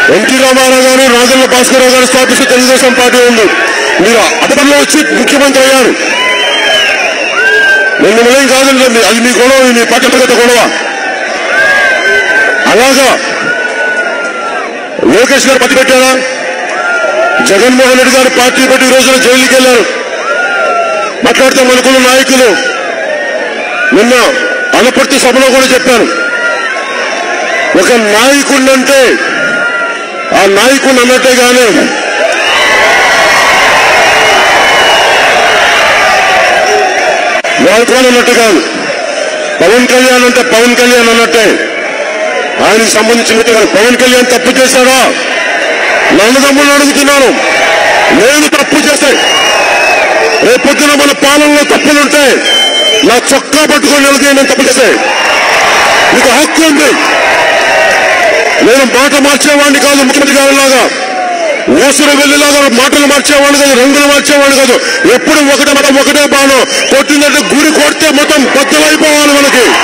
NT Ramarao గారు రాజన్న భాస్కరరావు గారు స్థాపిస్తే Telugu Desam party ఉంది మీరు అతను వచ్చి ముఖ్యమంత్రి అయ్యారు నిన్న ఏం కాదండి అది మీ గొడవ మీ పక్కన గొడవ అలాగా లోకేష్ గారు పట్టి పెట్టారా జగన్మోహన్ రెడ్డి గారు పార్టీ పెట్టి ఈ రోజున జైలుకి వెళ్ళారు మాట్లాడితే మనకున్న నాయకులు నిన్న అనపర్తి సభలో కూడా చెప్పారు ఒక నాయకుడినంటే ఆ నాయకుడిని అన్నట్టే గానీ నాయకుడు అన్నట్టు కాదు పవన్ కళ్యాణ్ అంటే పవన్ కళ్యాణ్ అన్నట్టే ఆయనకి సంబంధించినట్టు కాదు పవన్ కళ్యాణ్ తప్పు చేశాడా నన్నదమ్ములు అడుగుతున్నాను నేను తప్పు చేస్తే రేపొద్దున మన పాలనలో తప్పులుంటే నా చొక్కా పట్టుకొని నిలదీ నేను తప్పు చేస్తే మీకు హక్కు ఉంది నేను మాట మార్చేవాడిని కాదు ముఖ్యమంత్రి గారిలాగా ఊసరు వెళ్ళేలాగా మాటలు మార్చేవాడు కాదు రంగులు మార్చేవాడు కాదు ఎప్పుడు ఒకటే మనం ఒకటే బాణం కొట్టిందంటే గురి కొడితే మొత్తం బద్దలైపోవాలి మనకి